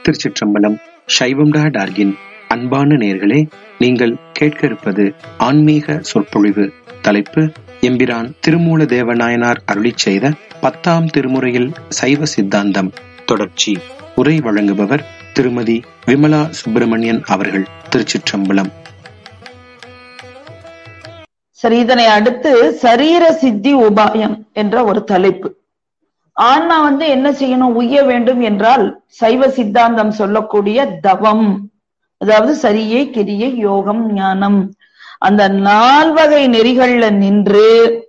திருச்சிற்றம்பலம் சைவம் டா டார்கின் அன்பான நேர்களே நீங்கள் கேட்க இருப்பது ஆன்மீக சொற்பொழிவு தலைப்பு எம்பிரான் திருமூல தேவநாயனார் அருளிச் செய்த பத்தாம் திருமுறையில் சைவ சித்தாந்தம் தொடர்ச்சி உரை வழங்குபவர் திருமதி விமலா சுப்பிரமணியன் அவர்கள் திருச்சிற்றம்பலம் சரி இதனை அடுத்து சரீர சித்தி உபாயம் என்ற ஒரு தலைப்பு ஆன்மா வந்து என்ன செய்யணும் உய்ய வேண்டும் என்றால் சைவ சித்தாந்தம் சொல்லக்கூடிய தவம் அதாவது சரியை கிரியை யோகம் ஞானம் அந்த நால்வகை நெறிகள்ல நின்று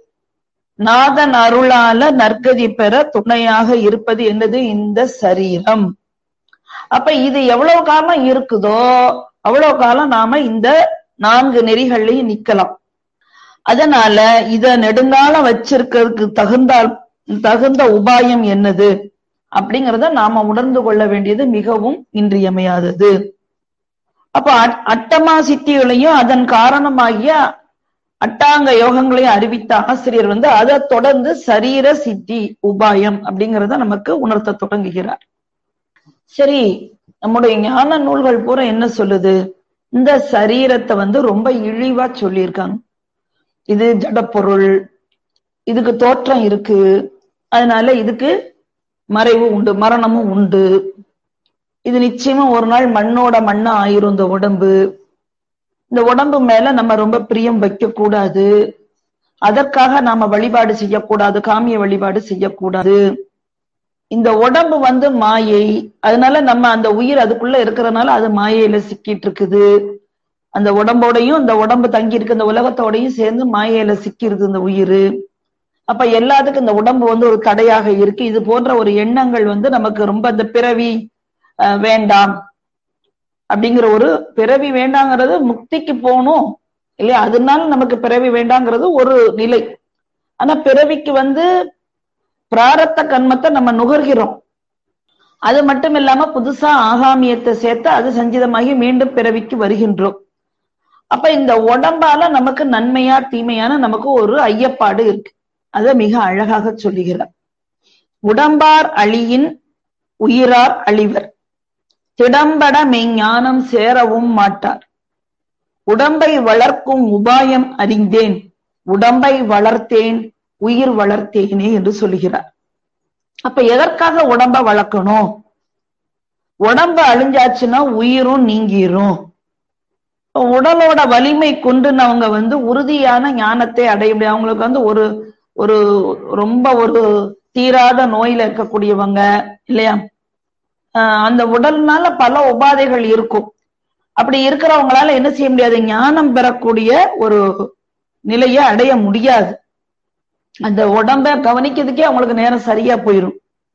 நாதன் அருளால நற்கதி பெற துணையாக இருப்பது என்னது இந்த சரீரம் அப்ப இது எவ்வளவு காலம் இருக்குதோ அவ்வளவு காலம் நாம இந்த நான்கு நெறிகள்லையும் நிக்கலாம் அதனால இத நெடுங்காலம் வச்சிருக்கிறதுக்கு தகுந்தால் தகுந்த உபாயம் என்னது அப்படிங்கறத நாம உணர்ந்து கொள்ள வேண்டியது மிகவும் இன்றியமையாதது அப்ப அட்டமா சித்திகளையும் அதன் காரணமாகிய அட்டாங்க யோகங்களையும் அறிவித்த ஆசிரியர் வந்து அதை தொடர்ந்து சரீர சித்தி உபாயம் அப்படிங்கிறத நமக்கு உணர்த்த தொடங்குகிறார் சரி நம்முடைய ஞான நூல்கள் பூரா என்ன சொல்லுது இந்த சரீரத்தை வந்து ரொம்ப இழிவா சொல்லியிருக்காங்க இது ஜடப்பொருள் இதுக்கு தோற்றம் இருக்கு அதனால இதுக்கு மறைவு உண்டு மரணமும் உண்டு இது நிச்சயமா ஒரு நாள் மண்ணோட மண்ணா ஆயிரும் இந்த உடம்பு இந்த உடம்பு மேல நம்ம ரொம்ப பிரியம் வைக்க கூடாது அதற்காக நாம வழிபாடு செய்யக்கூடாது காமிய வழிபாடு செய்யக்கூடாது இந்த உடம்பு வந்து மாயை அதனால நம்ம அந்த உயிர் அதுக்குள்ள இருக்கிறதுனால அது மாயையில சிக்கிட்டு இருக்குது அந்த உடம்போடையும் இந்த உடம்பு தங்கி இருக்கு இந்த உலகத்தோடையும் சேர்ந்து மாயையில சிக்கிருது இந்த உயிர் அப்ப எல்லாத்துக்கும் இந்த உடம்பு வந்து ஒரு தடையாக இருக்கு இது போன்ற ஒரு எண்ணங்கள் வந்து நமக்கு ரொம்ப இந்த பிறவி வேண்டாம் அப்படிங்கிற ஒரு பிறவி வேண்டாங்கிறது முக்திக்கு போகணும் இல்லையா அதனால நமக்கு பிறவி வேண்டாங்கிறது ஒரு நிலை ஆனா பிறவிக்கு வந்து பிராரத்த கண்மத்தை நம்ம நுகர்கிறோம் அது மட்டும் இல்லாம புதுசா ஆகாமியத்தை சேர்த்து அது சஞ்சிதமாகி மீண்டும் பிறவிக்கு வருகின்றோம் அப்ப இந்த உடம்பால நமக்கு நன்மையா தீமையான நமக்கு ஒரு ஐயப்பாடு இருக்கு அத மிக அழகாக சொல்லுகிறார் உடம்பார் அழியின் உயிரார் அழிவர் திடம்பட மெய்ஞானம் சேரவும் மாட்டார் உடம்பை வளர்க்கும் உபாயம் அறிந்தேன் உடம்பை வளர்த்தேன் உயிர் வளர்த்தேனே என்று சொல்லுகிறார் அப்ப எதற்காக உடம்ப வளர்க்கணும் உடம்பு அழிஞ்சாச்சுன்னா உயிரும் நீங்கிரும் உடலோட வலிமை கொண்டுனவங்க வந்து உறுதியான ஞானத்தை அடைய முடியும் அவங்களுக்கு வந்து ஒரு ஒரு ரொம்ப ஒரு தீராத நோயில இருக்கக்கூடியவங்க இல்லையா அந்த உடல்னால பல உபாதைகள் இருக்கும் அப்படி இருக்கிறவங்களால என்ன செய்ய முடியாது ஞானம் பெறக்கூடிய ஒரு நிலையை அடைய முடியாது அந்த உடம்ப கவனிக்கிறதுக்கே அவங்களுக்கு நேரம் சரியா போயிடும்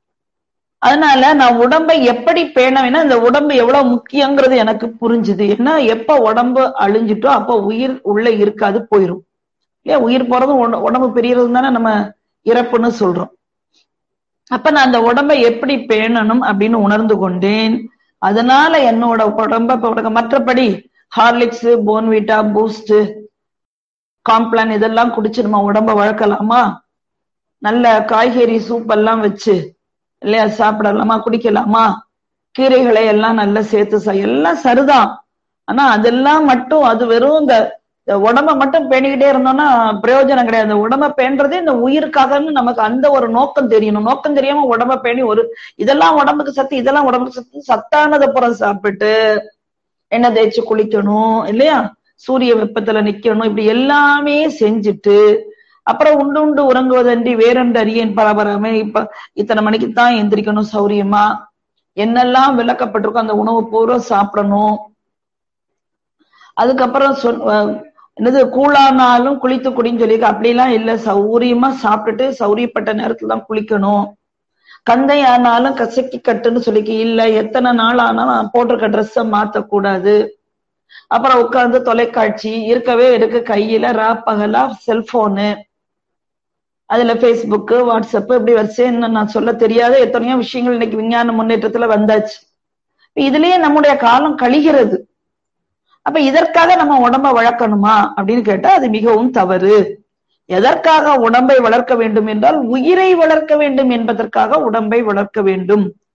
அதனால நான் உடம்பை எப்படி பேணவேன்னா இந்த உடம்பு எவ்வளவு முக்கியங்கிறது எனக்கு புரிஞ்சுது ஏன்னா எப்ப உடம்பு அழிஞ்சிட்டோ அப்ப உயிர் உள்ள இருக்காது போயிரும் ஏன் உயிர் போறதும் உடம்பு பெரியறது தானே நம்ம இறப்புன்னு சொல்றோம் அப்ப நான் அந்த உடம்பை எப்படி பேணணும் அப்படின்னு உணர்ந்து கொண்டேன் அதனால என்னோட உடம்ப மற்றபடி ஹார்லிக்ஸ் போன்விட்டா பூஸ்ட் காம்ப்ளான் இதெல்லாம் குடிச்சு நம்ம உடம்ப வளர்க்கலாமா நல்ல காய்கறி சூப் எல்லாம் வச்சு இல்லையா சாப்பிடலாமா குடிக்கலாமா கீரைகளை எல்லாம் நல்லா சேர்த்து எல்லாம் சரிதான் ஆனா அதெல்லாம் மட்டும் அது வெறும் இந்த உடம்ப மட்டும் பேணிக்கிட்டே இருந்தோம்னா பிரயோஜனம் கிடையாது அந்த உடம்ப பேணுறதே இந்த உயிருக்காகன்னு நமக்கு அந்த ஒரு நோக்கம் தெரியணும் நோக்கம் தெரியாம உடம்ப பேணி ஒரு இதெல்லாம் உடம்புக்கு சத்து இதெல்லாம் உடம்புக்கு சத்து சத்தானதை புறம் சாப்பிட்டு எண்ணெய் தேய்ச்சி குளிக்கணும் இல்லையா சூரிய வெப்பத்துல நிக்கணும் இப்படி எல்லாமே செஞ்சுட்டு அப்புறம் உண்டு உண்டு உறங்குவதன்றி வேறென்று அறியேன் பரபரமே இப்ப இத்தனை மணிக்கு தான் எந்திரிக்கணும் சௌரியமா என்னெல்லாம் விளக்கப்பட்டிருக்கோ அந்த உணவு பூரா சாப்பிடணும் அதுக்கப்புறம் சொல் என்னது கூழானாலும் குளித்து குடின்னு சொல்லியிருக்க அப்படிலாம் இல்ல சௌரியமா சாப்பிட்டுட்டு சௌரியப்பட்ட நேரத்துல தான் குளிக்கணும் கந்தை ஆனாலும் கசக்கி கட்டுன்னு சொல்லிக்க இல்ல எத்தனை நாள் ஆனாலும் போட்டிருக்க ட்ரெஸ்ஸை மாத்தக்கூடாது அப்புறம் உட்கார்ந்து தொலைக்காட்சி இருக்கவே இருக்கு கையில ரா பகலா செல்போனு அதுல பேஸ்புக்கு வாட்ஸ்அப் இப்படி வரிசைன்னு நான் சொல்ல தெரியாத எத்தனையோ விஷயங்கள் இன்னைக்கு விஞ்ஞான முன்னேற்றத்துல வந்தாச்சு இதுலயே நம்முடைய காலம் கழிகிறது அப்ப இதற்காக நம்ம உடம்ப வளர்க்கணுமா அப்படின்னு கேட்டா அது மிகவும் தவறு எதற்காக உடம்பை வளர்க்க வேண்டும் என்றால் உயிரை வளர்க்க வேண்டும் என்பதற்காக உடம்பை வளர்க்க வேண்டும்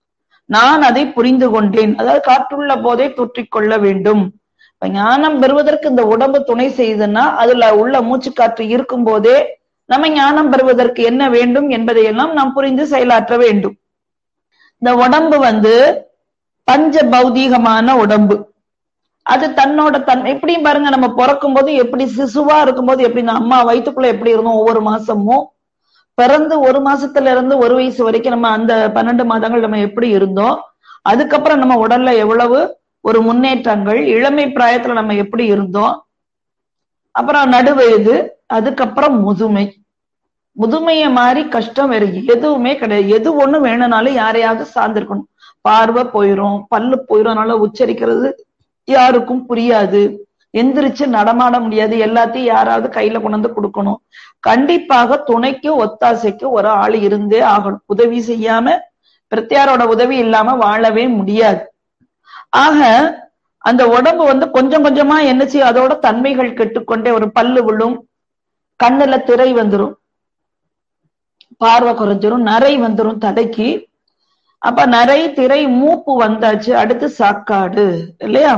நான் அதை புரிந்து கொண்டேன் அதாவது காற்றுள்ள போதே தூற்றிக் கொள்ள வேண்டும் இப்ப ஞானம் பெறுவதற்கு இந்த உடம்பு துணை செய்யுதுன்னா அதுல உள்ள மூச்சுக்காற்று இருக்கும் போதே நம்ம ஞானம் பெறுவதற்கு என்ன வேண்டும் என்பதையெல்லாம் நாம் புரிந்து செயலாற்ற வேண்டும் இந்த உடம்பு வந்து பஞ்ச பௌதீகமான உடம்பு அது தன்னோட தன் எப்படியும் பாருங்க நம்ம பிறக்கும் போது எப்படி சிசுவா இருக்கும்போது எப்படி இந்த அம்மா வயிற்றுக்குள்ள எப்படி இருந்தோம் ஒவ்வொரு மாசமும் பிறந்து ஒரு மாசத்துல இருந்து ஒரு வயசு வரைக்கும் நம்ம அந்த பன்னெண்டு மாதங்கள் நம்ம எப்படி இருந்தோம் அதுக்கப்புறம் நம்ம உடல்ல எவ்வளவு ஒரு முன்னேற்றங்கள் இளமை பிராயத்துல நம்ம எப்படி இருந்தோம் அப்புறம் நடுவயது அதுக்கப்புறம் முதுமை முதுமைய மாதிரி கஷ்டம் வேற எதுவுமே கிடையாது எது ஒண்ணு வேணும்னாலும் யாரையாவது சார்ந்திருக்கணும் பார்வை போயிரும் பல்லு போயிரும் அதனால உச்சரிக்கிறது யாருக்கும் புரியாது எந்திரிச்சு நடமாட முடியாது எல்லாத்தையும் யாராவது கையில கொண்டு வந்து கொடுக்கணும் கண்டிப்பாக துணைக்கு ஒத்தாசைக்கு ஒரு ஆள் இருந்தே ஆகணும் உதவி செய்யாம பிரத்தியாரோட உதவி இல்லாம வாழவே முடியாது ஆக அந்த உடம்பு வந்து கொஞ்சம் கொஞ்சமா என்ன செய்யும் அதோட தன்மைகள் கெட்டுக்கொண்டே ஒரு பல்லு விழும் கண்ணுல திரை வந்துரும் பார்வை குறைஞ்சிரும் நரை வந்துரும் தடைக்கு அப்ப நரை திரை மூப்பு வந்தாச்சு அடுத்து சாக்காடு இல்லையா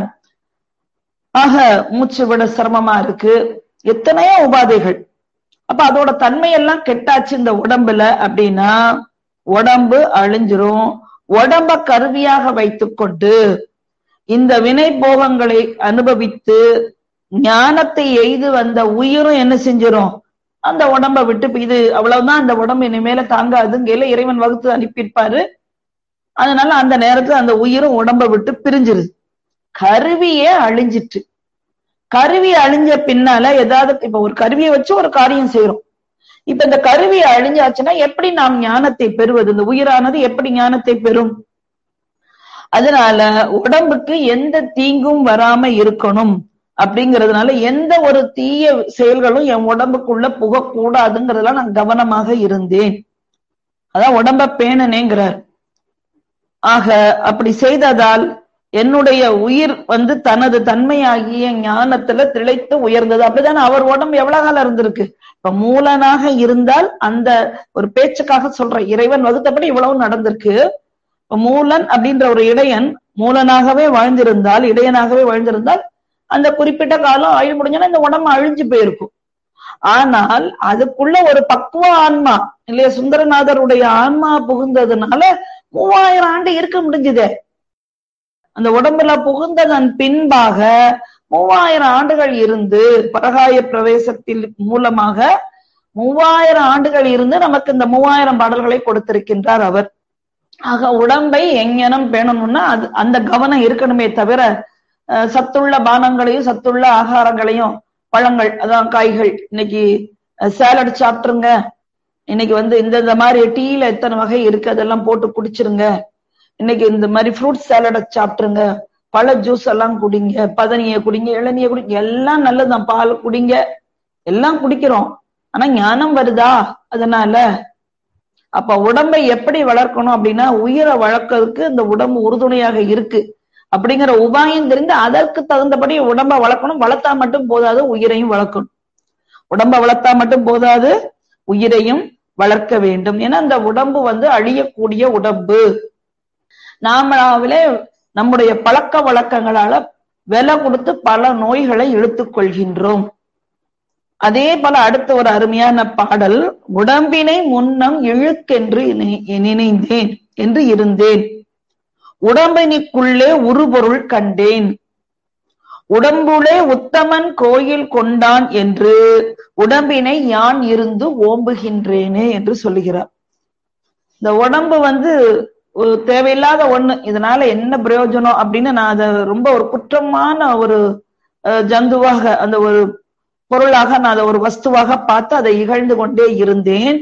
ஆக மூச்சு விட சிரமமா இருக்கு எத்தனையோ உபாதைகள் அப்ப அதோட தன்மையெல்லாம் கெட்டாச்சு இந்த உடம்புல அப்படின்னா உடம்பு அழிஞ்சிரும் உடம்ப கருவியாக வைத்துக்கொண்டு இந்த வினை போகங்களை அனுபவித்து ஞானத்தை எய்து வந்த உயிரும் என்ன செஞ்சிரும் அந்த உடம்ப விட்டு இது அவ்வளவுதான் அந்த உடம்பு இனிமேல தாங்காதுங்கையில இறைவன் வகுத்து அனுப்பியிருப்பாரு அதனால அந்த நேரத்துல அந்த உயிரும் உடம்ப விட்டு பிரிஞ்சிருது கருவியே அழிஞ்சிட்டு கருவி அழிஞ்ச பின்னால ஏதாவது இப்ப ஒரு கருவியை வச்சு ஒரு காரியம் செய்யறோம் இப்ப இந்த கருவி அழிஞ்சாச்சுன்னா எப்படி நாம் ஞானத்தை பெறுவது இந்த உயிரானது எப்படி ஞானத்தை பெறும் அதனால உடம்புக்கு எந்த தீங்கும் வராம இருக்கணும் அப்படிங்கறதுனால எந்த ஒரு தீய செயல்களும் என் உடம்புக்குள்ள புகக்கூடாதுங்கிறதுல நான் கவனமாக இருந்தேன் அதான் உடம்ப பேணனேங்கிறார் ஆக அப்படி செய்ததால் என்னுடைய உயிர் வந்து தனது தன்மையாகிய ஞானத்துல திளைத்து உயர்ந்தது அப்படிதானே அவர் உடம்பு எவ்வளவு காலம் இருந்திருக்கு இப்ப மூலனாக இருந்தால் அந்த ஒரு பேச்சுக்காக சொல்ற இறைவன் வகுத்தபடி இவ்வளவு நடந்திருக்கு இப்ப மூலன் அப்படின்ற ஒரு இடையன் மூலனாகவே வாழ்ந்திருந்தால் இடையனாகவே வாழ்ந்திருந்தால் அந்த குறிப்பிட்ட காலம் ஆயுள் முடிஞ்சோன்னா இந்த உடம்பு அழிஞ்சு போயிருக்கும் ஆனால் அதுக்குள்ள ஒரு பக்குவ ஆன்மா இல்லையா சுந்தரநாதருடைய ஆன்மா புகுந்ததுனால மூவாயிரம் ஆண்டு இருக்க முடிஞ்சுதே அந்த உடம்புல புகுந்ததன் பின்பாக மூவாயிரம் ஆண்டுகள் இருந்து பரகாய பிரவேசத்தில் மூலமாக மூவாயிரம் ஆண்டுகள் இருந்து நமக்கு இந்த மூவாயிரம் பாடல்களை கொடுத்திருக்கின்றார் அவர் ஆக உடம்பை எங்கனம் பேணணும்னா அது அந்த கவனம் இருக்கணுமே தவிர சத்துள்ள பானங்களையும் சத்துள்ள ஆகாரங்களையும் பழங்கள் அதான் காய்கள் இன்னைக்கு சேலட் சாப்பிட்டுருங்க இன்னைக்கு வந்து இந்த இந்த மாதிரி டீல எத்தனை வகை இருக்கு அதெல்லாம் போட்டு குடிச்சிருங்க இன்னைக்கு இந்த மாதிரி ஃப்ரூட் சேலட சாப்பிட்டுருங்க பழ ஜூஸ் எல்லாம் குடிங்க பதனிய குடிங்க இளநிய குடிங்க எல்லாம் நல்லதுதான் பால் குடிங்க எல்லாம் குடிக்கிறோம் ஆனா ஞானம் வருதா அதனால அப்ப உடம்பை எப்படி வளர்க்கணும் அப்படின்னா உயிரை வளர்க்கறதுக்கு இந்த உடம்பு உறுதுணையாக இருக்கு அப்படிங்கிற உபாயம் தெரிந்து அதற்கு தகுந்தபடி உடம்ப வளர்க்கணும் வளர்த்தா மட்டும் போதாது உயிரையும் வளர்க்கணும் உடம்ப வளர்த்தா மட்டும் போதாது உயிரையும் வளர்க்க வேண்டும் ஏன்னா அந்த உடம்பு வந்து அழியக்கூடிய உடம்பு நாமளாவிலே நம்முடைய பழக்க வழக்கங்களால விலை கொடுத்து பல நோய்களை இழுத்துக் கொள்கின்றோம் அதே போல அடுத்த ஒரு அருமையான பாடல் உடம்பினை முன்னம் இழுக்கென்று நினைந்தேன் என்று இருந்தேன் உடம்பினுக்குள்ளே உருபொருள் கண்டேன் உடம்புளே உத்தமன் கோயில் கொண்டான் என்று உடம்பினை யான் இருந்து ஓம்புகின்றேனே என்று சொல்லுகிறார் இந்த உடம்பு வந்து ஒரு தேவையில்லாத ஒண்ணு இதனால என்ன பிரயோஜனம் அப்படின்னு நான் அதை ரொம்ப ஒரு குற்றமான ஒரு ஜந்துவாக அந்த ஒரு பொருளாக நான் அதை ஒரு வஸ்துவாக பார்த்து அதை இகழ்ந்து கொண்டே இருந்தேன்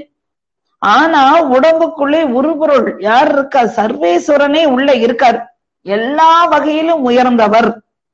ஆனா உடம்புக்குள்ளே உருபொருள் யார் இருக்கா சர்வேஸ்வரனே உள்ள இருக்கார் எல்லா வகையிலும் உயர்ந்தவர்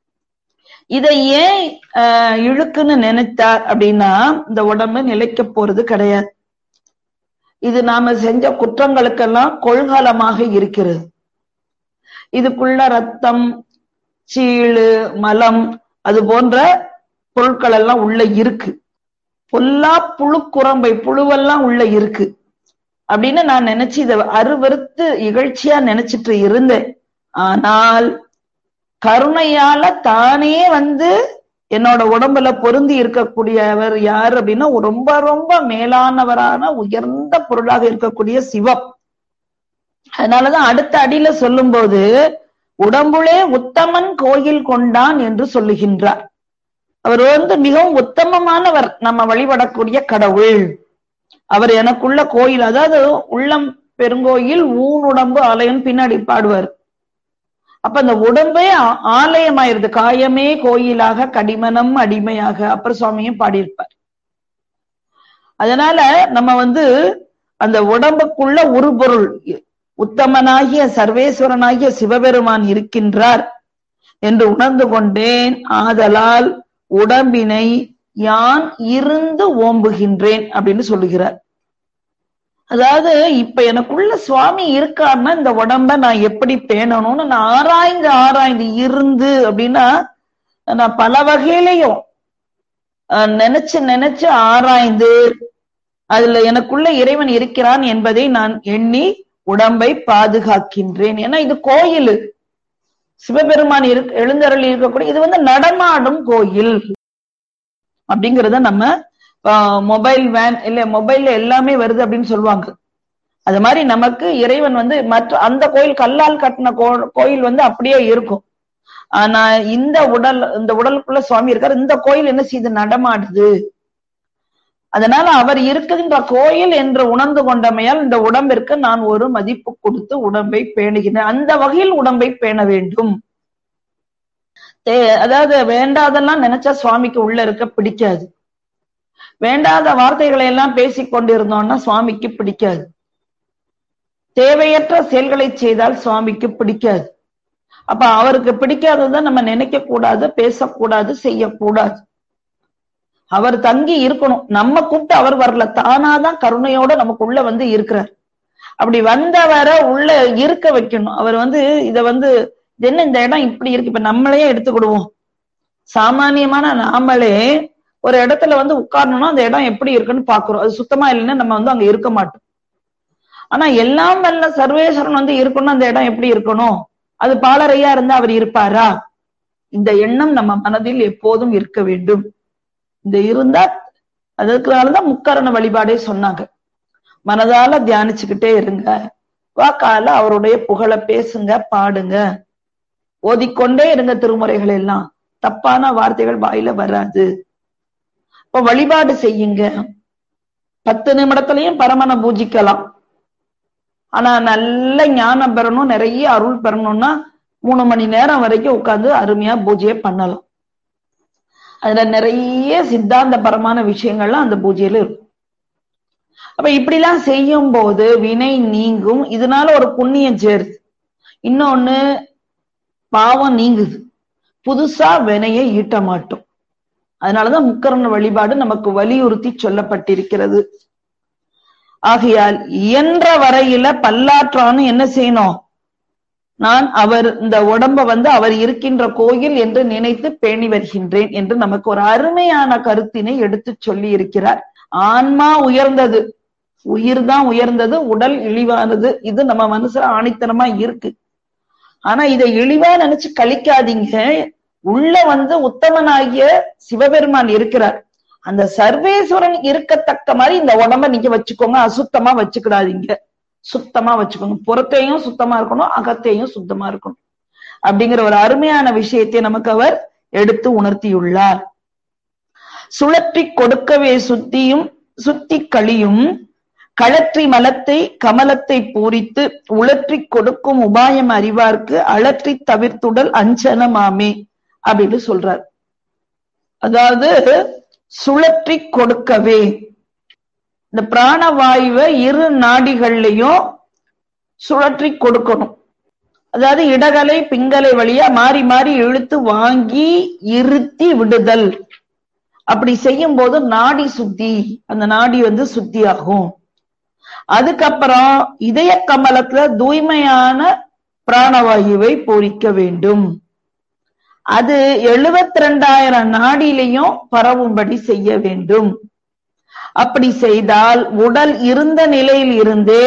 இதை ஏன் இழுக்குன்னு நினைத்தார் அப்படின்னா இந்த உடம்பு நிலைக்க போறது கிடையாது இது நாம செஞ்ச குற்றங்களுக்கெல்லாம் கொள்கலமாக இருக்கிறது இதுக்குள்ள ரத்தம் சீழு மலம் அது போன்ற பொருட்கள் எல்லாம் உள்ள இருக்கு பொல்லா புழு குரம்பை புழுவெல்லாம் உள்ள இருக்கு அப்படின்னு நான் நினைச்சு இதை அருவறுத்து இகழ்ச்சியா நினைச்சிட்டு இருந்தேன் ஆனால் கருணையால தானே வந்து என்னோட உடம்புல பொருந்தி இருக்கக்கூடியவர் யார் அப்படின்னா ரொம்ப ரொம்ப மேலானவரான உயர்ந்த பொருளாக இருக்கக்கூடிய சிவம் அதனாலதான் அடுத்த அடியில சொல்லும்போது உடம்புலே உத்தமன் கோயில் கொண்டான் என்று சொல்லுகின்றார் அவர் வந்து மிகவும் உத்தமமானவர் நம்ம வழிபடக்கூடிய கடவுள் அவர் எனக்குள்ள கோயில் அதாவது உள்ளம் பெருங்கோயில் ஊன் உடம்பு ஆலயம் பின்னாடி பாடுவார் அப்ப அந்த உடம்பே ஆலயமாயிருது காயமே கோயிலாக கடிமனம் அடிமையாக அப்புறம் சுவாமியும் பாடியிருப்பார் அதனால நம்ம வந்து அந்த உடம்புக்குள்ள உருபொருள் உத்தமனாகிய சர்வேஸ்வரனாகிய சிவபெருமான் இருக்கின்றார் என்று உணர்ந்து கொண்டேன் ஆதலால் உடம்பினை யான் இருந்து ஓம்புகின்றேன் அப்படின்னு சொல்லுகிறார் அதாவது இப்ப எனக்குள்ள சுவாமி இருக்காருன்னா இந்த உடம்ப நான் எப்படி பேணணும்னு நான் ஆராய்ந்து ஆராய்ந்து இருந்து அப்படின்னா நான் பல வகையிலையும் நினைச்சு நினைச்சு ஆராய்ந்து அதுல எனக்குள்ள இறைவன் இருக்கிறான் என்பதை நான் எண்ணி உடம்பை பாதுகாக்கின்றேன் ஏன்னா இது கோயில் சிவபெருமான் இரு எழுந்தருள் இருக்கக்கூடிய இது வந்து நடமாடும் கோயில் அப்படிங்கிறத நம்ம மொபைல் வேன் இல்ல மொபைல்ல எல்லாமே வருது அப்படின்னு சொல்லுவாங்க அது மாதிரி நமக்கு இறைவன் வந்து மற்ற அந்த கோயில் கல்லால் கட்டின கோயில் வந்து அப்படியே இருக்கும் ஆனா இந்த உடல் இந்த உடலுக்குள்ள சுவாமி இருக்காரு இந்த கோயில் என்ன செய்யுது நடமாடுது அதனால அவர் இருக்கின்ற கோயில் என்று உணர்ந்து கொண்டமையால் இந்த உடம்பிற்கு நான் ஒரு மதிப்பு கொடுத்து உடம்பை பேணுகிறேன் அந்த வகையில் உடம்பை பேண வேண்டும் அதாவது வேண்டாதெல்லாம் நினைச்சா சுவாமிக்கு உள்ள இருக்க பிடிக்காது வேண்டாத வார்த்தைகளை எல்லாம் பேசிக் கொண்டிருந்தோம்னா சுவாமிக்கு பிடிக்காது தேவையற்ற செயல்களை செய்தால் சுவாமிக்கு பிடிக்காது அப்ப அவருக்கு பிடிக்காததை நம்ம நினைக்க கூடாது பேசக்கூடாது செய்யக்கூடாது அவர் தங்கி இருக்கணும் நம்ம கூப்பிட்டு அவர் வரல தானாதான் கருணையோட நமக்குள்ள வந்து இருக்கிறார் அப்படி வந்தவரை உள்ள இருக்க வைக்கணும் அவர் வந்து இத வந்து என்ன இந்த இடம் இப்படி இருக்கு இப்ப நம்மளையே எடுத்துக்கிடுவோம் சாமானியமான நாமளே ஒரு இடத்துல வந்து உட்காரணும்னா அந்த இடம் எப்படி இருக்குன்னு பாக்குறோம் அது சுத்தமா இல்லைன்னா நம்ம வந்து அங்க இருக்க மாட்டோம் ஆனா எல்லாம் வல்ல சர்வேஸ்வரன் வந்து இருக்கணும் அந்த இடம் எப்படி இருக்கணும் அது பாலரையா இருந்தா அவர் இருப்பாரா இந்த எண்ணம் நம்ம மனதில் எப்போதும் இருக்க வேண்டும் இந்த இருந்தா அதற்குனாலதான் முக்கரண வழிபாடே சொன்னாங்க மனதால தியானிச்சுக்கிட்டே இருங்க வாக்கால அவருடைய புகழ பேசுங்க பாடுங்க ஓதிக்கொண்டே இருங்க திருமுறைகள் எல்லாம் தப்பான வார்த்தைகள் வாயில வராது இப்ப வழிபாடு செய்யுங்க பத்து நிமிடத்திலையும் பரமனை பூஜிக்கலாம் ஆனா நல்ல ஞானம் பெறணும் நிறைய அருள் பெறணும்னா மூணு மணி நேரம் வரைக்கும் உட்கார்ந்து அருமையா பூஜையை பண்ணலாம் அதுல நிறைய சித்தாந்த பரமான விஷயங்கள்லாம் அந்த பூஜையில இருக்கும் அப்ப இப்படிலாம் செய்யும் போது வினை நீங்கும் இதனால ஒரு புண்ணியம் சேருது இன்னொன்னு பாவம் நீங்குது புதுசா வினையை ஈட்ட மாட்டோம் அதனாலதான் முக்கரண வழிபாடு நமக்கு வலியுறுத்தி சொல்லப்பட்டிருக்கிறது ஆகையால் இயன்ற வரையில பல்லாற்றான்னு என்ன செய்யணும் நான் அவர் இந்த உடம்ப வந்து அவர் இருக்கின்ற கோயில் என்று நினைத்து பேணி வருகின்றேன் என்று நமக்கு ஒரு அருமையான கருத்தினை எடுத்து சொல்லி இருக்கிறார் ஆன்மா உயர்ந்தது உயிர் தான் உயர்ந்தது உடல் இழிவானது இது நம்ம மனசுல ஆணித்தனமா இருக்கு ஆனா இதை இழிவா நினைச்சு கழிக்காதீங்க உள்ள வந்து உத்தமனாகிய சிவபெருமான் இருக்கிறார் அந்த சர்வேஸ்வரன் இருக்கத்தக்க மாதிரி இந்த உடம்ப நீங்க வச்சுக்கோங்க அசுத்தமா வச்சுக்கிடாதீங்க சுத்தமா வச்சுக்கோங்க புறத்தையும் சுத்தமா இருக்கணும் அகத்தையும் சுத்தமா இருக்கணும் அப்படிங்கிற ஒரு அருமையான விஷயத்தை நமக்கு அவர் எடுத்து உணர்த்தியுள்ளார் சுழற்றி கொடுக்கவே சுத்தியும் சுத்தி களியும் களற்றி மலத்தை கமலத்தை பூரித்து உழற்றி கொடுக்கும் உபாயம் அறிவார்க்கு அழற்றி தவிர்த்துடல் அஞ்சனமாமே அப்படின்னு சொல்றார் அதாவது சுழற்றி கொடுக்கவே இந்த பிராணவாயுவை இரு நாடிகள்லையும் சுழற்றி கொடுக்கணும் அதாவது இடகலை பிங்கலை வழியா மாறி மாறி இழுத்து வாங்கி இருத்தி விடுதல் அப்படி செய்யும் போது நாடி சுத்தி அந்த நாடி வந்து சுத்தி ஆகும் அதுக்கப்புறம் இதய கமலத்துல தூய்மையான பிராணவாயுவை பூரிக்க வேண்டும் அது எழுபத்தி ரெண்டாயிரம் நாடிலையும் பரவும்படி செய்ய வேண்டும் அப்படி செய்தால் உடல் இருந்த நிலையில் இருந்தே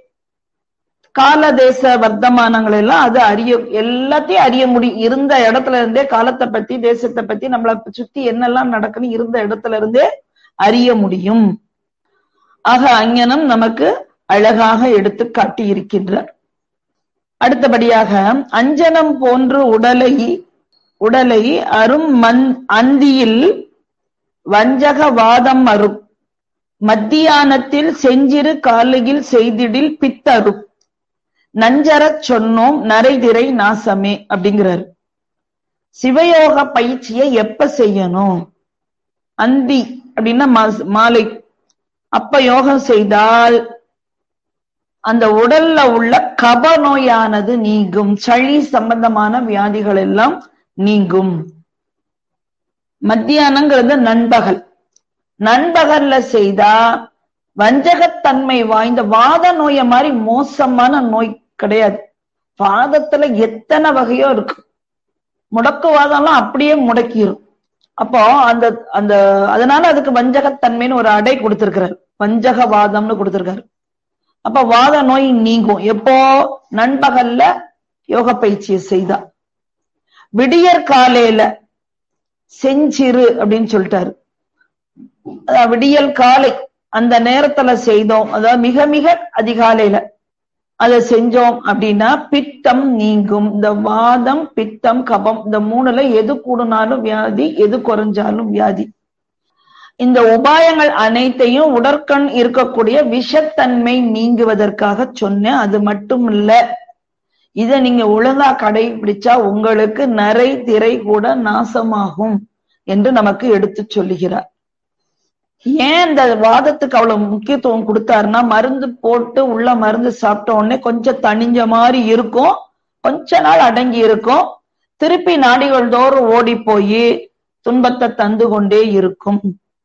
கால தேச வர்த்தமானங்கள் எல்லாம் அது அறிய எல்லாத்தையும் அறிய முடியும் இருந்த இடத்துல இருந்தே காலத்தை பத்தி தேசத்தை பத்தி நம்மளை சுத்தி என்னெல்லாம் நடக்குன்னு இருந்த இடத்துல இருந்தே அறிய முடியும் ஆக அஞ்ஞனம் நமக்கு அழகாக எடுத்து காட்டி இருக்கின்றார் அடுத்தபடியாக அஞ்சனம் போன்று உடலை உடலை அரும் மண் அந்தியில் வஞ்சக வாதம் அரும் மத்தியானத்தில் செஞ்சிறு காலையில் செய்திடில் பித்தரும் நஞ்சரச் சொன்னோம் நரைதிரை நாசமே அப்படிங்கிறாரு சிவயோக பயிற்சியை எப்ப செய்யணும் அந்தி அப்படின்னா மாலை அப்ப யோகம் செய்தால் அந்த உடல்ல உள்ள கப நோயானது நீங்கும் சளி சம்பந்தமான வியாதிகள் எல்லாம் நீங்கும் மத்தியானங்கிறது நண்பகல் நண்பகல்ல செய்தா வஞ்சகத்தன்மை வாய்ந்த வாத நோய மாதிரி மோசமான நோய் கிடையாது வாதத்துல எத்தனை வகையோ இருக்கு முடக்குவாதம்லாம் அப்படியே முடக்கிரும் அப்போ அந்த அந்த அதனால அதுக்கு வஞ்சகத்தன்மைன்னு ஒரு அடை கொடுத்திருக்கிறார் வஞ்சகவாதம்னு கொடுத்திருக்காரு அப்ப வாத நோய் நீங்கும் எப்போ நண்பகல்ல யோக பயிற்சியை செய்தா விடியற் காலையில செஞ்சிரு அப்படின்னு சொல்லிட்டாரு விடியல் காலை அந்த நேரத்துல செய்தோம் அதாவது மிக மிக அதிகாலையில அதை செஞ்சோம் அப்படின்னா பித்தம் நீங்கும் இந்த வாதம் பித்தம் கபம் இந்த மூணுல எது கூடுனாலும் வியாதி எது குறைஞ்சாலும் வியாதி இந்த உபாயங்கள் அனைத்தையும் உடற்கண் இருக்கக்கூடிய விஷத்தன்மை நீங்குவதற்காக சொன்னேன் அது மட்டும் இல்ல இத நீங்க ஒழுங்கா கடைபிடிச்சா உங்களுக்கு நரை திரை கூட நாசமாகும் என்று நமக்கு எடுத்து சொல்லுகிறார் ஏன் இந்த வாதத்துக்கு அவ்வளவு முக்கியத்துவம் கொடுத்தாருன்னா மருந்து போட்டு உள்ள மருந்து சாப்பிட்ட உடனே கொஞ்சம் தணிஞ்ச மாதிரி இருக்கும் கொஞ்ச நாள் அடங்கி இருக்கும் திருப்பி நாடிகள் தோறும் ஓடி போய் துன்பத்தை தந்து கொண்டே இருக்கும்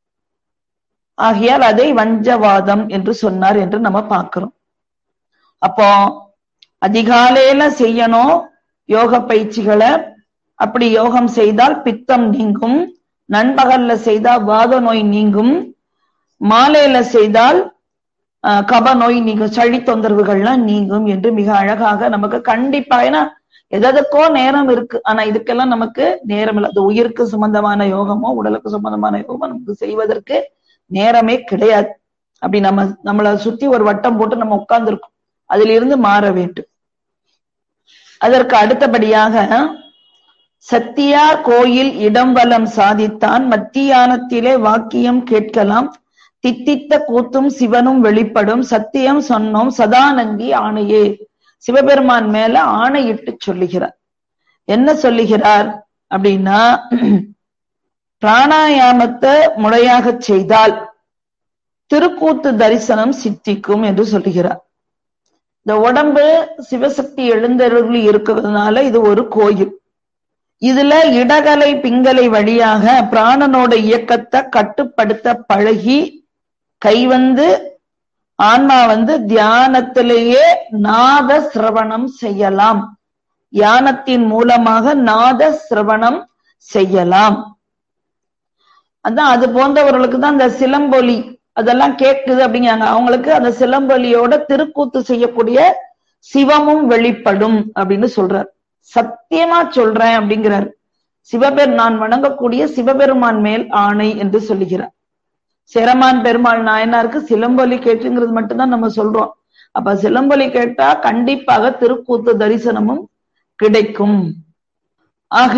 ஆகையால் அதை வஞ்சவாதம் என்று சொன்னார் என்று நம்ம பார்க்கிறோம் அப்போ அதிகாலையில செய்யணும் யோக பயிற்சிகளை அப்படி யோகம் செய்தால் பித்தம் நீங்கும் நண்பகல்ல செய்தால் வாத நோய் நீங்கும் மாலையில செய்தால் கப நோய் நீங்கும் சளி தொந்தரவுகள்லாம் நீங்கும் என்று மிக அழகாக நமக்கு கண்டிப்பா ஏன்னா எதற்கோ நேரம் இருக்கு ஆனா இதுக்கெல்லாம் நமக்கு நேரம் இல்லை அது உயிருக்கு சம்பந்தமான யோகமோ உடலுக்கு சம்பந்தமான யோகமோ நமக்கு செய்வதற்கு நேரமே கிடையாது அப்படி நம்ம நம்மளை சுத்தி ஒரு வட்டம் போட்டு நம்ம உட்கார்ந்துருக்கோம் அதிலிருந்து மாற வேண்டும் அதற்கு அடுத்தபடியாக சத்தியார் கோயில் இடம்பலம் சாதித்தான் மத்தியானத்திலே வாக்கியம் கேட்கலாம் தித்தித்த கூத்தும் சிவனும் வெளிப்படும் சத்தியம் சொன்னோம் சதானந்தி ஆணையே சிவபெருமான் மேல ஆணையிட்டு சொல்லுகிறார் என்ன சொல்லுகிறார் அப்படின்னா பிராணாயாமத்தை முறையாக செய்தால் திருக்கூத்து தரிசனம் சித்திக்கும் என்று சொல்லுகிறார் இந்த உடம்பு சிவசக்தி எழுந்தருளி இருக்கிறதுனால இது ஒரு கோயில் இதுல இடகலை பிங்கலை வழியாக பிராணனோட இயக்கத்தை கட்டுப்படுத்த பழகி கைவந்து ஆன்மா வந்து தியானத்திலேயே நாத சிரவணம் செய்யலாம் தியானத்தின் மூலமாக நாத சிரவணம் செய்யலாம் அதான் அது போன்றவர்களுக்கு தான் அந்த சிலம்பொலி அதெல்லாம் கேட்குது அப்படிங்கிறாங்க அவங்களுக்கு அந்த சிலம்பொலியோட திருக்கூத்து செய்யக்கூடிய சிவமும் வெளிப்படும் அப்படின்னு சொல்றார் சத்தியமா சொல்றேன் அப்படிங்கிறார் சிவபெரு நான் வணங்கக்கூடிய சிவபெருமான் மேல் ஆணை என்று சொல்லுகிறார் சிரமான் பெருமாள் நாயனாருக்கு சிலம்பொலி கேட்டுங்கிறது மட்டும்தான் நம்ம சொல்றோம் அப்ப சிலம்பொலி கேட்டா கண்டிப்பாக திருக்கூத்து தரிசனமும் கிடைக்கும் ஆக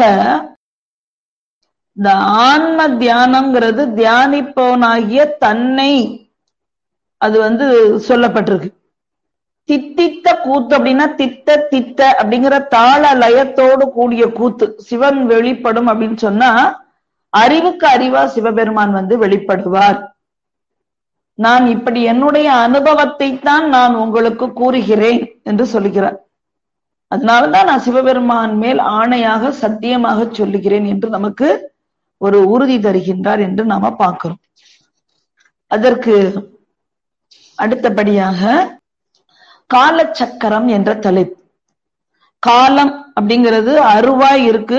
இந்த ஆன்ம தியானம்ங்கிறது தியானிப்பவனாகிய தன்னை அது வந்து சொல்லப்பட்டிருக்கு தித்தித்த கூத்து அப்படின்னா தித்த தித்த அப்படிங்கிற தாள லயத்தோடு கூடிய கூத்து சிவன் வெளிப்படும் அப்படின்னு சொன்னா அறிவுக்கு அறிவா சிவபெருமான் வந்து வெளிப்படுவார் நான் இப்படி என்னுடைய அனுபவத்தை தான் நான் உங்களுக்கு கூறுகிறேன் என்று சொல்லுகிறார் அதனாலதான் நான் சிவபெருமான் மேல் ஆணையாக சத்தியமாக சொல்லுகிறேன் என்று நமக்கு ஒரு உறுதி தருகின்றார் என்று நாம பார்க்கிறோம் அதற்கு அடுத்தபடியாக காலச்சக்கரம் என்ற தலைப்பு காலம் அப்படிங்கிறது அருவாய் இருக்கு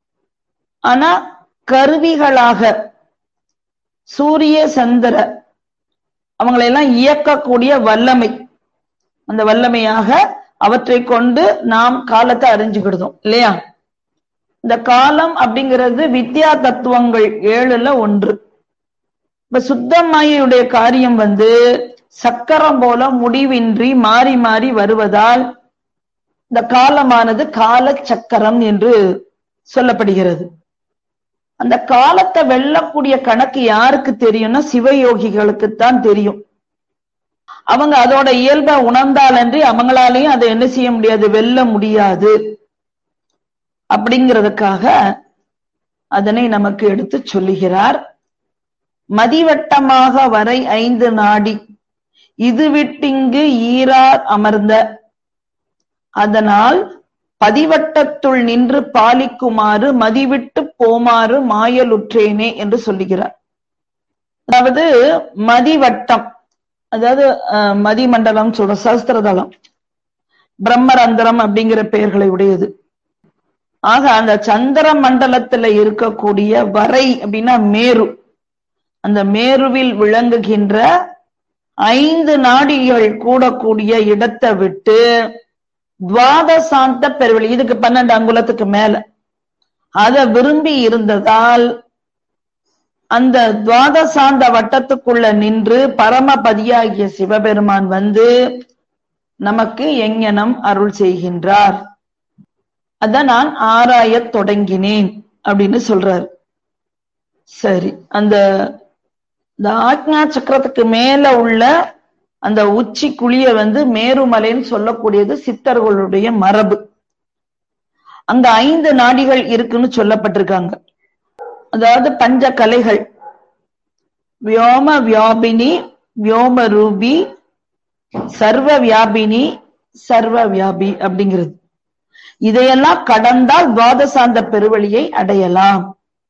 ஆனா கருவிகளாக சூரிய சந்திர அவங்களை எல்லாம் இயக்கக்கூடிய வல்லமை அந்த வல்லமையாக அவற்றை கொண்டு நாம் காலத்தை அறிஞ்சுக்கிடுதோம் இல்லையா இந்த காலம் அப்படிங்கிறது வித்யா தத்துவங்கள் ஏழுல ஒன்று இப்ப சுத்தமாயுடைய காரியம் வந்து சக்கரம் போல முடிவின்றி மாறி மாறி வருவதால் இந்த காலமானது கால சக்கரம் என்று சொல்லப்படுகிறது அந்த காலத்தை வெல்லக்கூடிய கணக்கு யாருக்கு தெரியும்னா சிவயோகிகளுக்குத்தான் தெரியும் அவங்க அதோட இயல்பை உணர்ந்தாலன்றி அவங்களாலையும் அதை என்ன செய்ய முடியாது வெல்ல முடியாது அப்படிங்கிறதுக்காக அதனை நமக்கு எடுத்து சொல்லுகிறார் மதிவட்டமாக வரை ஐந்து நாடி இது விட்டிங்கு ஈரார் அமர்ந்த அதனால் பதிவட்டத்துள் நின்று பாலிக்குமாறு மதிவிட்டு போமாறு மாயலுற்றேனே என்று சொல்லுகிறார் அதாவது மதிவட்டம் அதாவது மதிமண்டலம் சொல்ற சஸ்திரதளம் பிரம்மரந்திரம் அப்படிங்கிற பெயர்களை உடையது ஆக அந்த சந்திர மண்டலத்துல இருக்கக்கூடிய வரை அப்படின்னா மேரு அந்த மேருவில் விளங்குகின்ற ஐந்து நாடிகள் கூடக்கூடிய இடத்தை விட்டு துவாதசாந்த பெருவெளி இதுக்கு பன்னெண்டு அங்குலத்துக்கு மேல அத விரும்பி இருந்ததால் அந்த துவாதசாந்த வட்டத்துக்குள்ள நின்று பரமபதியாகிய சிவபெருமான் வந்து நமக்கு எங்கனம் அருள் செய்கின்றார் அத நான் ஆராயத் தொடங்கினேன் அப்படின்னு சொல்றாரு சரி அந்த இந்த ஆக்ஞா சக்கரத்துக்கு மேல உள்ள அந்த உச்சி குழிய வந்து மேருமலைன்னு சொல்லக்கூடியது சித்தர்களுடைய மரபு அங்க ஐந்து நாடிகள் இருக்குன்னு சொல்லப்பட்டிருக்காங்க அதாவது பஞ்ச கலைகள் வியோம வியாபினி வியோம ரூபி சர்வ வியாபினி சர்வ வியாபி அப்படிங்கிறது இதையெல்லாம் கடந்தால் துவாதசாந்த பெருவழியை அடையலாம்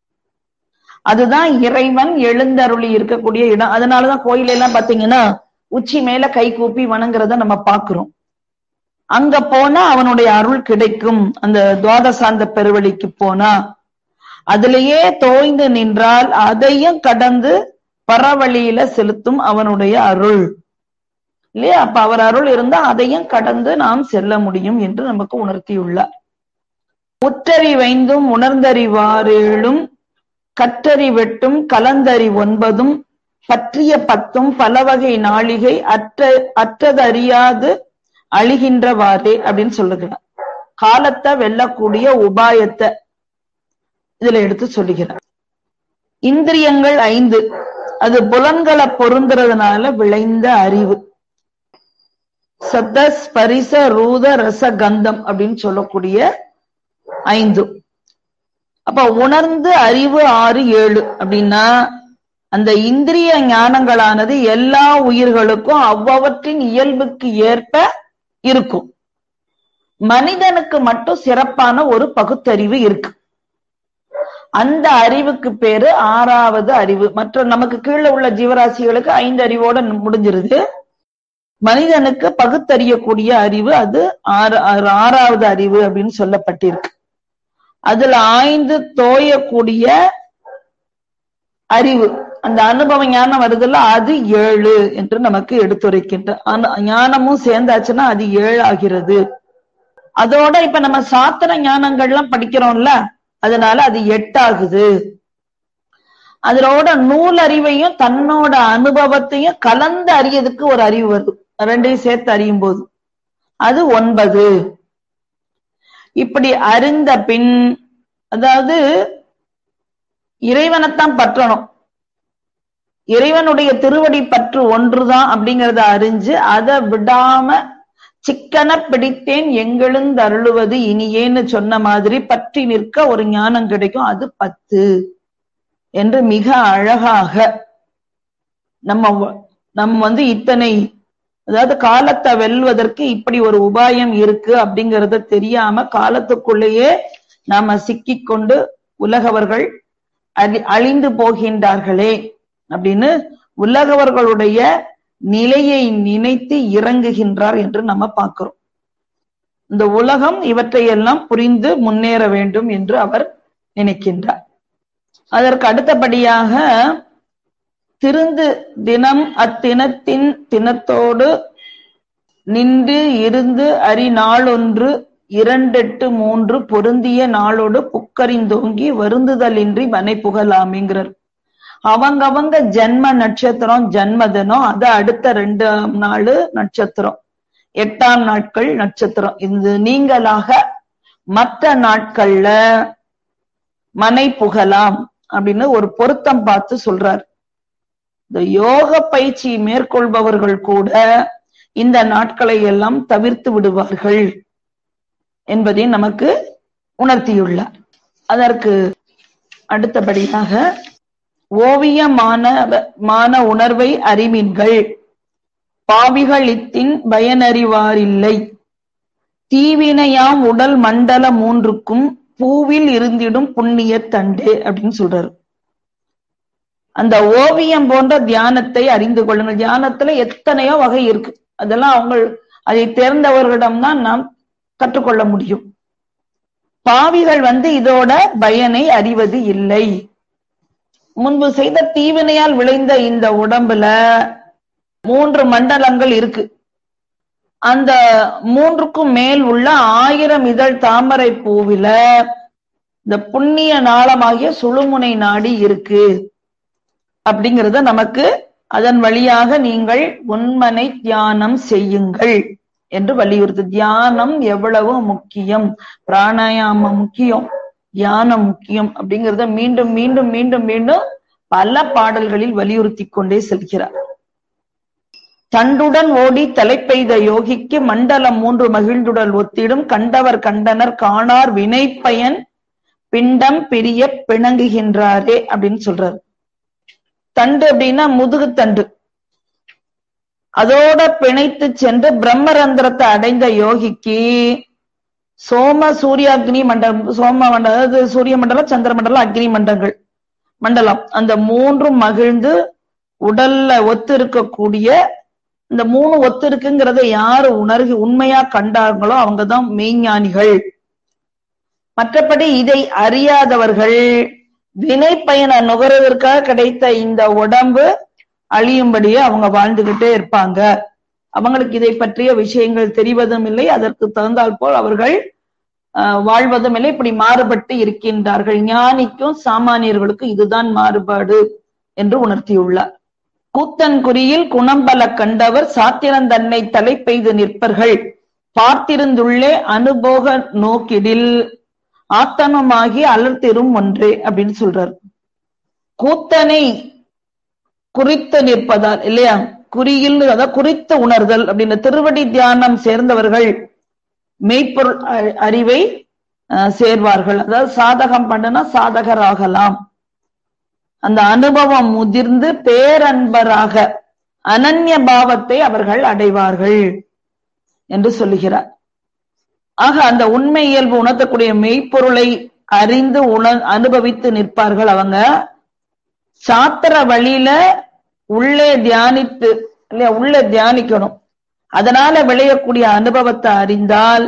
அதுதான் இறைவன் எழுந்தருளி இருக்கக்கூடிய இடம் அதனாலதான் கோயில் எல்லாம் பாத்தீங்கன்னா உச்சி மேல கை கூப்பி வணங்குறத நம்ம பாக்குறோம் அங்க போனா அவனுடைய அருள் கிடைக்கும் அந்த துவாதசாந்த பெருவழிக்கு போனா அதிலேயே தோய்ந்து நின்றால் அதையும் கடந்து பரவழியில செலுத்தும் அவனுடைய அருள் இல்லையா அப்ப அவர் அருள் இருந்தா அதையும் கடந்து நாம் செல்ல முடியும் என்று நமக்கு உணர்த்தியுள்ளார் உற்றறிவைந்தும் உணர்ந்தறிவாறேழும் கற்றறி வெட்டும் கலந்தறி ஒன்பதும் பற்றிய பத்தும் பலவகை நாளிகை அற்ற அற்றதறியாது அழிகின்றவாறே அப்படின்னு சொல்லுகிறார் காலத்தை வெல்லக்கூடிய உபாயத்தை இதுல எடுத்து சொல்லுகிறார் இந்திரியங்கள் ஐந்து அது புலன்களை பொருந்துறதுனால விளைந்த அறிவு சத்த ஸ்பரிச ரூத ரச கந்தம் அப்படின்னு சொல்லக்கூடிய ஐந்து அப்ப உணர்ந்து அறிவு ஆறு ஏழு அப்படின்னா அந்த இந்திரிய ஞானங்களானது எல்லா உயிர்களுக்கும் அவ்வவற்றின் இயல்புக்கு ஏற்ப இருக்கும் மனிதனுக்கு மட்டும் சிறப்பான ஒரு பகுத்தறிவு இருக்கு அந்த அறிவுக்கு பேரு ஆறாவது அறிவு மற்ற நமக்கு கீழே உள்ள ஜீவராசிகளுக்கு ஐந்து அறிவோட முடிஞ்சிருது மனிதனுக்கு பகுத்தறியக்கூடிய அறிவு அது ஆறு ஆறாவது அறிவு அப்படின்னு சொல்லப்பட்டிருக்கு அதுல ஆய்ந்து தோயக்கூடிய அறிவு அந்த அனுபவ ஞானம் வருதுல்ல அது ஏழு என்று நமக்கு எடுத்துரைக்கின்ற ஞானமும் சேர்ந்தாச்சுன்னா அது ஏழு ஆகிறது அதோட இப்ப நம்ம சாத்திர ஞானங்கள்லாம் படிக்கிறோம்ல அதனால அது எட்டாகுது அதோட நூல் அறிவையும் தன்னோட அனுபவத்தையும் கலந்து அறியதுக்கு ஒரு அறிவு வருது ரெண்டையும் சேர்த்து அறியும் போது அது ஒன்பது இப்படி அறிந்த பின் அதாவது இறைவனைத்தான் பற்றணும் இறைவனுடைய திருவடி பற்று ஒன்றுதான் அப்படிங்கறத அறிஞ்சு அதை விடாம சிக்கன பிடித்தேன் எங்களுந்து அருளுவது இனியேன்னு சொன்ன மாதிரி பற்றி நிற்க ஒரு ஞானம் கிடைக்கும் அது பத்து என்று மிக அழகாக நம்ம நம்ம வந்து இத்தனை அதாவது காலத்தை வெல்வதற்கு இப்படி ஒரு உபாயம் இருக்கு அப்படிங்கறத தெரியாம காலத்துக்குள்ளேயே நாம சிக்கிக் கொண்டு உலகவர்கள் அழி அழிந்து போகின்றார்களே அப்படின்னு உலகவர்களுடைய நிலையை நினைத்து இறங்குகின்றார் என்று நம்ம பார்க்கிறோம் இந்த உலகம் இவற்றையெல்லாம் புரிந்து முன்னேற வேண்டும் என்று அவர் நினைக்கின்றார் அதற்கு அடுத்தபடியாக திருந்து தினம் அத்தினத்தின் தினத்தோடு நின்று இருந்து அரி நாளொன்று இரண்டெட்டு மூன்று பொருந்திய நாளோடு புக்கறிந்தோங்கி வருந்துதலின்றி மனை புகழாமிங்கிறார் அவங்கவங்க ஜென்ம நட்சத்திரம் ஜன்மதினம் அது அடுத்த ரெண்டு நாள் நட்சத்திரம் எட்டாம் நாட்கள் நட்சத்திரம் இது நீங்களாக மற்ற நாட்கள்ல மனை புகலாம் அப்படின்னு ஒரு பொருத்தம் பார்த்து சொல்றார் இந்த யோக பயிற்சி மேற்கொள்பவர்கள் கூட இந்த நாட்களை எல்லாம் தவிர்த்து விடுவார்கள் என்பதை நமக்கு உணர்த்தியுள்ளார் அதற்கு அடுத்தபடியாக ஓவியமான மான உணர்வை அறிவீன்கள் பாவிகள் இத்தின் பயனறிவாரில்லை தீவினையாம் உடல் மண்டல மூன்றுக்கும் பூவில் இருந்திடும் புண்ணிய தண்டு அப்படின்னு சொல்றாரு அந்த ஓவியம் போன்ற தியானத்தை அறிந்து கொள்ளுங்கள் தியானத்துல எத்தனையோ வகை இருக்கு அதெல்லாம் அவங்க அதை தேர்ந்தவர்களிடம்தான் நாம் கற்றுக்கொள்ள முடியும் பாவிகள் வந்து இதோட பயனை அறிவது இல்லை முன்பு செய்த தீவினையால் விளைந்த இந்த உடம்புல மூன்று மண்டலங்கள் இருக்கு அந்த மூன்றுக்கும் மேல் உள்ள ஆயிரம் இதழ் தாமரை பூவில இந்த புண்ணிய நாளமாகிய சுழுமுனை நாடி இருக்கு அப்படிங்கறத நமக்கு அதன் வழியாக நீங்கள் உண்மனை தியானம் செய்யுங்கள் என்று வலியுறுத்து தியானம் எவ்வளவு முக்கியம் பிராணாயாமம் முக்கியம் தியானம் முக்கியம் அப்படிங்கறத மீண்டும் மீண்டும் மீண்டும் மீண்டும் பல பாடல்களில் வலியுறுத்தி கொண்டே செல்கிறார் தண்டுடன் ஓடி தலைப்பெய்த யோகிக்கு மண்டலம் மூன்று மகிழ்ந்துடல் ஒத்திடும் கண்டவர் கண்டனர் காணார் வினைப்பயன் பிண்டம் பிரிய பிணங்குகின்றாரே அப்படின்னு சொல்றாரு தண்டு அப்படின்னா முதுகு தண்டு அதோட பிணைத்து சென்று பிரம்மரந்திரத்தை அடைந்த யோகிக்கு சோம சூர்யாக்னி மண்டலம் சோம மண்டலம் அதாவது சூரிய மண்டலம் சந்திர மண்டலம் அக்னி மண்டலங்கள் மண்டலம் அந்த மூன்றும் மகிழ்ந்து உடல்ல ஒத்து இருக்கக்கூடிய இந்த மூணு ஒத்து இருக்குங்கிறத யாரு உணர்வு உண்மையா கண்டாங்களோ அவங்கதான் மெய்ஞானிகள் மற்றபடி இதை அறியாதவர்கள் வினை பயனை நுகர்வதற்காக கிடைத்த இந்த உடம்பு அழியும்படியே அவங்க வாழ்ந்துகிட்டே இருப்பாங்க அவங்களுக்கு இதை பற்றிய விஷயங்கள் தெரிவதும் இல்லை அதற்கு தகுந்தால் போல் அவர்கள் வாழ்வதும் இல்லை இப்படி மாறுபட்டு இருக்கின்றார்கள் ஞானிக்கும் சாமானியர்களுக்கும் இதுதான் மாறுபாடு என்று உணர்த்தியுள்ளார் கூத்தன் குறியில் குணம்பல கண்டவர் சாத்திரன் தன்னை தலை பெய்து நிற்பர்கள் பார்த்திருந்துள்ளே அனுபோக நோக்கிடில் ஆத்தனமாகி அலர்த்திரும் ஒன்றே அப்படின்னு சொல்றார் கூத்தனை குறித்து நிற்பதால் இல்லையா குறியில் அதாவது குறித்து உணர்தல் அப்படின்னு திருவடி தியானம் சேர்ந்தவர்கள் மெய்ப்பொருள் அறிவை சேர்வார்கள் அதாவது சாதகம் பண்ணுனா சாதகராகலாம் அந்த அனுபவம் முதிர்ந்து பேரன்பராக அனன்ய பாவத்தை அவர்கள் அடைவார்கள் என்று சொல்லுகிறார் ஆக அந்த உண்மை இயல்பு உணர்த்தக்கூடிய மெய்ப்பொருளை அறிந்து உண அனுபவித்து நிற்பார்கள் அவங்க சாத்திர வழியில உள்ளே தியானித்து இல்லையா உள்ளே தியானிக்கணும் அதனால விளையக்கூடிய அனுபவத்தை அறிந்தால்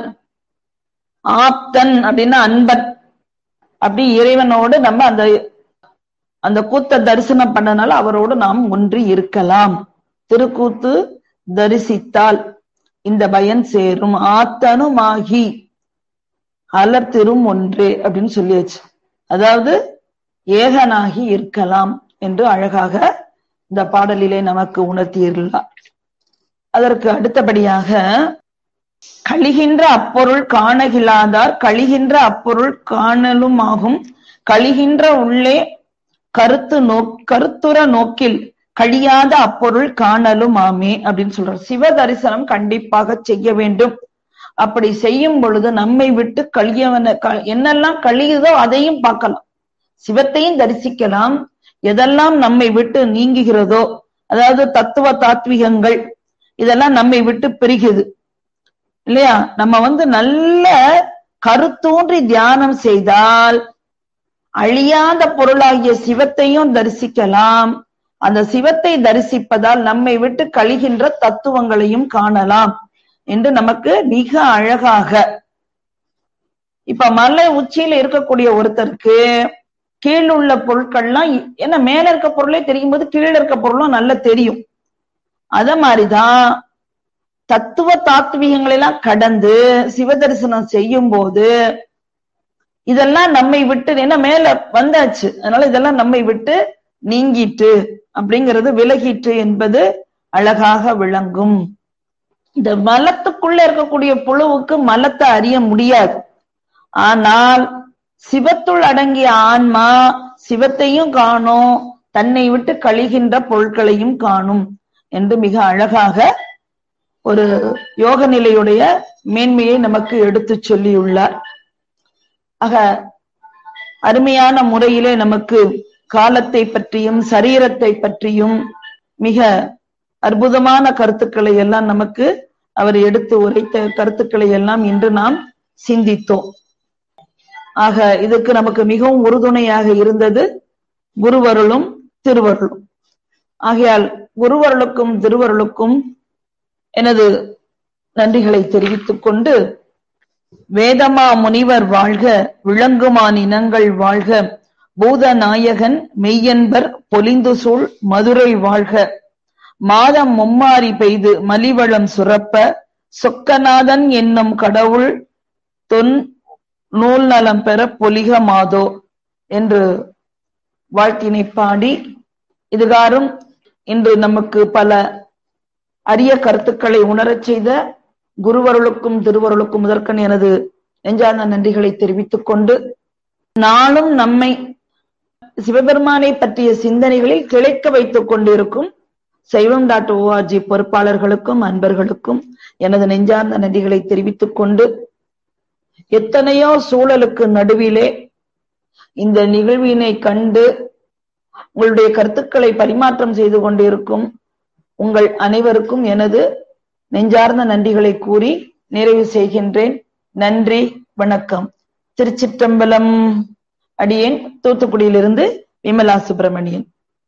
ஆப்தன் அப்படின்னா அன்பன் அப்படி இறைவனோடு நம்ம அந்த அந்த கூத்த தரிசனம் பண்ணனால அவரோடு நாம் ஒன்றி இருக்கலாம் திருக்கூத்து தரிசித்தால் இந்த பயன் சேரும் ஆத்தனுமாகி அலர்த்திரும் ஒன்றே அப்படின்னு சொல்லியாச்சு அதாவது ஏகனாகி இருக்கலாம் என்று அழகாக இந்த பாடலிலே நமக்கு உணர்த்தியுள்ளார் அதற்கு அடுத்தபடியாக கழிகின்ற அப்பொருள் காணகிலாதார் கழிகின்ற அப்பொருள் காணலும் ஆகும் கழிகின்ற உள்ளே கருத்து நோ கருத்துற நோக்கில் கழியாத அப்பொருள் காணலும் ஆமே அப்படின்னு சொல்றார் சிவ தரிசனம் கண்டிப்பாக செய்ய வேண்டும் அப்படி செய்யும் பொழுது நம்மை விட்டு கழியவன என்னெல்லாம் கழியுதோ அதையும் பார்க்கலாம் சிவத்தையும் தரிசிக்கலாம் எதெல்லாம் நம்மை விட்டு நீங்குகிறதோ அதாவது தத்துவ தாத்விகங்கள் இதெல்லாம் நம்மை விட்டு பிரிகுது இல்லையா நம்ம வந்து நல்ல கருத்தூன்றி தியானம் செய்தால் அழியாத பொருளாகிய சிவத்தையும் தரிசிக்கலாம் அந்த சிவத்தை தரிசிப்பதால் நம்மை விட்டு கழிகின்ற தத்துவங்களையும் காணலாம் என்று நமக்கு மிக அழகாக இப்ப மலை உச்சியில இருக்கக்கூடிய ஒருத்தருக்கு கீழ் உள்ள பொருட்கள்லாம் ஏன்னா மேல இருக்க பொருளே தெரியும் போது கீழே இருக்க பொருளும் நல்லா தெரியும் அத மாதிரிதான் தத்துவ தாத்வீகங்களை எல்லாம் கடந்து சிவதரிசனம் செய்யும் போது இதெல்லாம் நம்மை விட்டு ஏன்னா மேல வந்தாச்சு அதனால இதெல்லாம் நம்மை விட்டு நீங்கிட்டு அப்படிங்கிறது விலகிட்டு என்பது அழகாக விளங்கும் இந்த மலத்துக்குள்ள இருக்கக்கூடிய புழுவுக்கு மலத்தை அறிய முடியாது ஆனால் சிவத்துள் அடங்கிய ஆன்மா சிவத்தையும் காணும் தன்னை விட்டு கழிகின்ற பொருட்களையும் காணும் என்று மிக அழகாக ஒரு யோக நிலையுடைய மேன்மையை நமக்கு எடுத்து சொல்லியுள்ளார் ஆக அருமையான முறையிலே நமக்கு காலத்தை பற்றியும் சரீரத்தை பற்றியும் மிக அற்புதமான கருத்துக்களை எல்லாம் நமக்கு அவர் எடுத்து உரைத்த கருத்துக்களை எல்லாம் இன்று நாம் சிந்தித்தோம் ஆக இதுக்கு நமக்கு மிகவும் உறுதுணையாக இருந்தது குருவருளும் திருவருளும் ஆகையால் குருவருளுக்கும் திருவருளுக்கும் எனது நன்றிகளை தெரிவித்துக் கொண்டு வேதமா முனிவர் வாழ்க விளங்குமான் இனங்கள் வாழ்க பூத நாயகன் மெய்யன்பர் பொலிந்து சூழ் மதுரை வாழ்க மாதம் மும்மாரி பெய்து மலிவளம் சுரப்ப சொக்கநாதன் என்னும் கடவுள் தொன் நூல் நலம் பெற பொலிக மாதோ என்று வாழ்த்தினை பாடி இதுகாரும் இன்று நமக்கு பல அரிய கருத்துக்களை உணரச் செய்த குருவருளுக்கும் திருவருளுக்கும் முதற்கண் எனது நெஞ்சார்ந்த நன்றிகளை தெரிவித்துக் கொண்டு நாளும் நம்மை சிவபெருமானை பற்றிய சிந்தனைகளில் கிளைக்க வைத்துக் கொண்டிருக்கும் சைவம் டாட் ஓஆர்ஜி பொறுப்பாளர்களுக்கும் அன்பர்களுக்கும் எனது நெஞ்சார்ந்த நன்றிகளை தெரிவித்துக் கொண்டு எத்தனையோ சூழலுக்கு நடுவிலே இந்த நிகழ்வினை கண்டு உங்களுடைய கருத்துக்களை பரிமாற்றம் செய்து கொண்டிருக்கும் உங்கள் அனைவருக்கும் எனது நெஞ்சார்ந்த நன்றிகளை கூறி நிறைவு செய்கின்றேன் நன்றி வணக்கம் திருச்சிற்றம்பலம் அடியேன் தூத்துக்குடியிலிருந்து விமலா சுப்பிரமணியன்